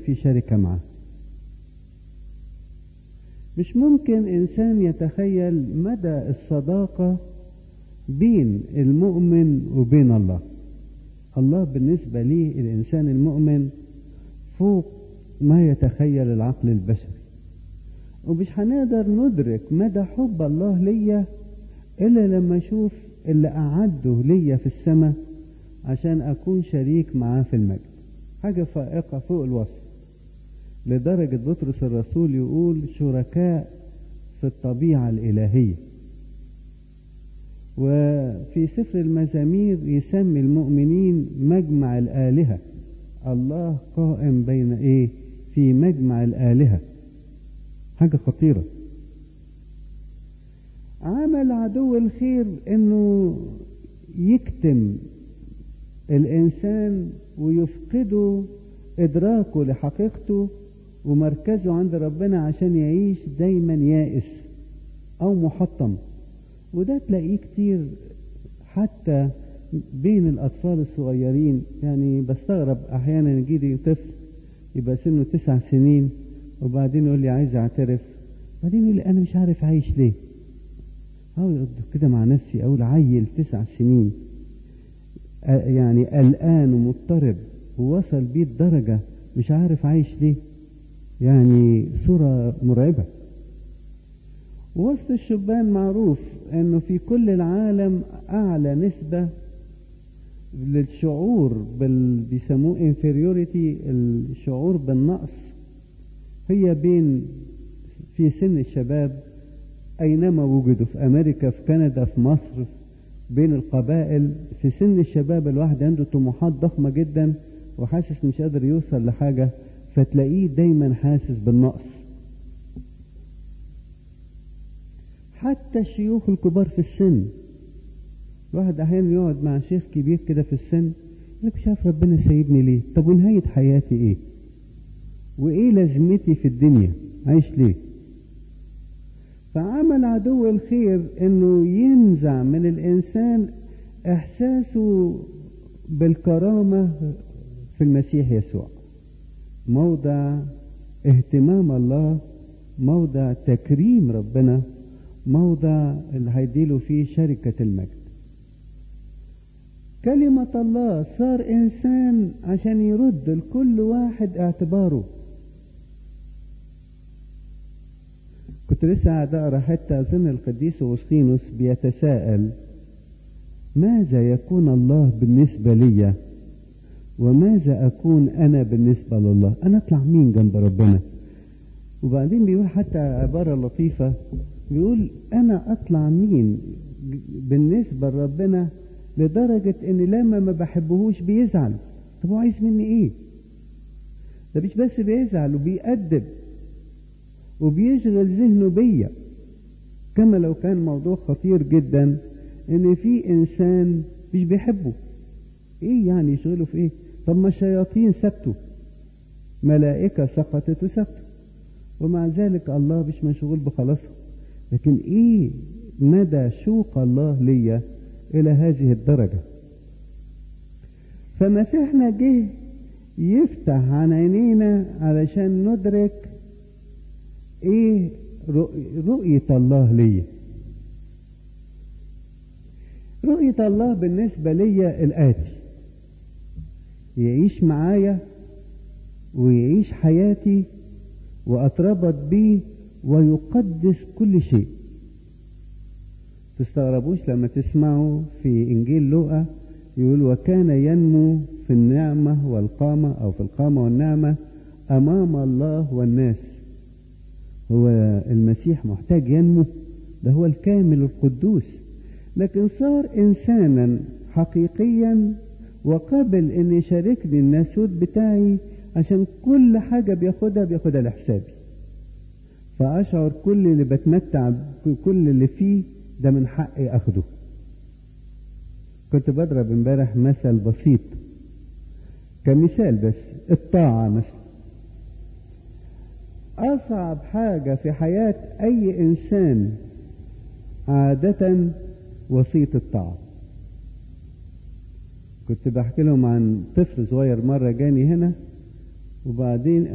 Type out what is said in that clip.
في شركة معه مش ممكن إنسان يتخيل مدى الصداقة بين المؤمن وبين الله الله بالنسبة لي الإنسان المؤمن فوق ما يتخيل العقل البشري ومش هنقدر ندرك مدى حب الله ليا إلا لما أشوف اللي أعده ليا في السماء عشان أكون شريك معاه في المجد حاجة فائقة فوق الوصف لدرجة بطرس الرسول يقول شركاء في الطبيعة الإلهية وفي سفر المزامير يسمي المؤمنين مجمع الآلهة الله قائم بين إيه في مجمع الآلهة حاجة خطيرة عمل عدو الخير انه يكتم الانسان ويفقده ادراكه لحقيقته ومركزه عند ربنا عشان يعيش دايما يائس او محطم وده تلاقيه كتير حتى بين الاطفال الصغيرين يعني بستغرب احيانا يجي طفل يبقى سنه تسع سنين وبعدين يقول لي عايز اعترف بعدين يقول لي انا مش عارف عايش ليه اقعد كده مع نفسي اقول عيل تسع سنين يعني قلقان ومضطرب ووصل بيه الدرجة مش عارف عايش ليه يعني صورة مرعبة وسط الشبان معروف انه في كل العالم اعلى نسبة للشعور بال بيسموه inferiority الشعور بالنقص هي بين في سن الشباب أينما وجدوا في أمريكا في كندا في مصر بين القبائل في سن الشباب الواحد عنده طموحات ضخمة جدا وحاسس مش قادر يوصل لحاجة فتلاقيه دايما حاسس بالنقص حتى الشيوخ الكبار في السن الواحد أحيانا يقعد مع شيخ كبير كده في السن يقول مش عارف ربنا سايبني ليه طب ونهاية حياتي ايه وايه لازمتي في الدنيا عايش ليه فعمل عدو الخير انه ينزع من الانسان احساسه بالكرامة في المسيح يسوع موضع اهتمام الله موضع تكريم ربنا موضع اللي هيديله فيه شركة المجد كلمة الله صار إنسان عشان يرد لكل واحد اعتباره كنت لسه قاعد أقرأ حتى أظن القديس أغسطينوس بيتساءل ماذا يكون الله بالنسبة لي وماذا أكون أنا بالنسبة لله أنا أطلع مين جنب ربنا وبعدين بيقول حتى عبارة لطيفة بيقول أنا أطلع مين بالنسبة لربنا لدرجة إن لما ما بحبهوش بيزعل طب هو عايز مني إيه ده مش بس بيزعل وبيأدب وبيشغل ذهنه بيا كما لو كان موضوع خطير جدا ان في انسان مش بيحبه ايه يعني يشغله في ايه طب ما الشياطين سبته ملائكة سقطت وسبته ومع ذلك الله مش مشغول بخلاصه لكن ايه مدى شوق الله ليا الى هذه الدرجة فمسيحنا جه يفتح عن عينينا علشان ندرك ايه رؤية الله ليا رؤية الله بالنسبة ليا الآتي يعيش معايا ويعيش حياتي وأتربط بيه ويقدس كل شيء تستغربوش لما تسمعوا في إنجيل لوقا يقول وكان ينمو في النعمة والقامة أو في القامة والنعمة أمام الله والناس هو المسيح محتاج ينمو ده هو الكامل القدوس لكن صار إنسانا حقيقيا وقبل أن يشاركني الناسوت بتاعي عشان كل حاجة بياخدها بياخدها لحسابي فأشعر كل اللي بتمتع كل اللي فيه ده من حقي أخده كنت بضرب امبارح مثل بسيط كمثال بس الطاعة مثلا أصعب حاجة في حياة أي إنسان عادة وسيط الطاعة كنت بحكي لهم عن طفل صغير مرة جاني هنا وبعدين